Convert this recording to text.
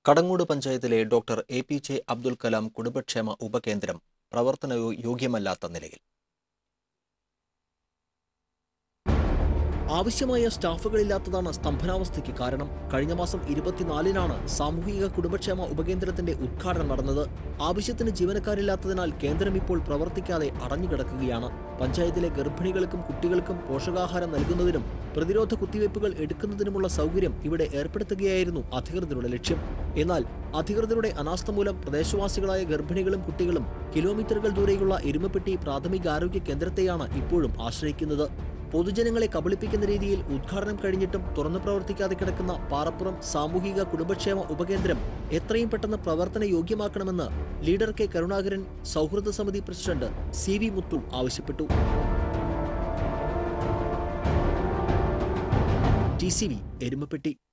കടങ്ങോട് പഞ്ചായത്തിലെ doctor A P J Abdul Kalam കുടുംബക്ഷേമ ഉപകേന്ദ്രം പ്രവർത്തന യോഗ്യമല്ലാത്ത നിലയിൽ ആവശ്യമായ സ്റ്റാഫുകളില്ലാത്തതാണ് സ്തംഭനാവസ്ഥയ്ക്ക് കാരണം കഴിഞ്ഞ മാസം ഇരുപത്തിനാലിനാണ് സാമൂഹിക കുടുംബക്ഷേമ ഉപകേന്ദ്രത്തിന്റെ ഉദ്ഘാടനം നടന്നത് ആവശ്യത്തിന് ജീവനക്കാരില്ലാത്തതിനാൽ കേന്ദ്രം ഇപ്പോൾ പ്രവർത്തിക്കാതെ അടഞ്ഞുകിടക്കുകയാണ് പഞ്ചായത്തിലെ ഗർഭിണികൾക്കും കുട്ടികൾക്കും പോഷകാഹാരം നൽകുന്നതിനും പ്രതിരോധ കുത്തിവയ്പ്പുകൾ എടുക്കുന്നതിനുമുള്ള സൗകര്യം ഇവിടെ ഏർപ്പെടുത്തുകയായിരുന്നു അധികൃതരുടെ ലക്ഷ്യം എന്നാൽ അധികൃതരുടെ അനാസ്ഥ മൂലം പ്രദേശവാസികളായ ഗർഭിണികളും കുട്ടികളും കിലോമീറ്ററുകൾ ദൂരെയുള്ള എരുമപ്പെട്ടി പ്രാഥമികാരോഗ്യ കേന്ദ്രത്തെയാണ് ഇപ്പോഴും ആശ്രയിക്കുന്നത് പൊതുജനങ്ങളെ കബളിപ്പിക്കുന്ന രീതിയിൽ ഉദ്ഘാടനം കഴിഞ്ഞിട്ടും തുറന്നു പ്രവർത്തിക്കാതെ കിടക്കുന്ന പാറപ്പുറം സാമൂഹിക കുടുംബക്ഷേമ ഉപകേന്ദ്രം എത്രയും പെട്ടെന്ന് പ്രവർത്തന യോഗ്യമാക്കണമെന്ന് ലീഡർ കെ കരുണാകരൻ സൗഹൃദ സമിതി പ്രസിഡന്റ് സി വി മുത്തു ആവശ്യപ്പെട്ടു ടി സി വി എരുമപ്പെട്ടി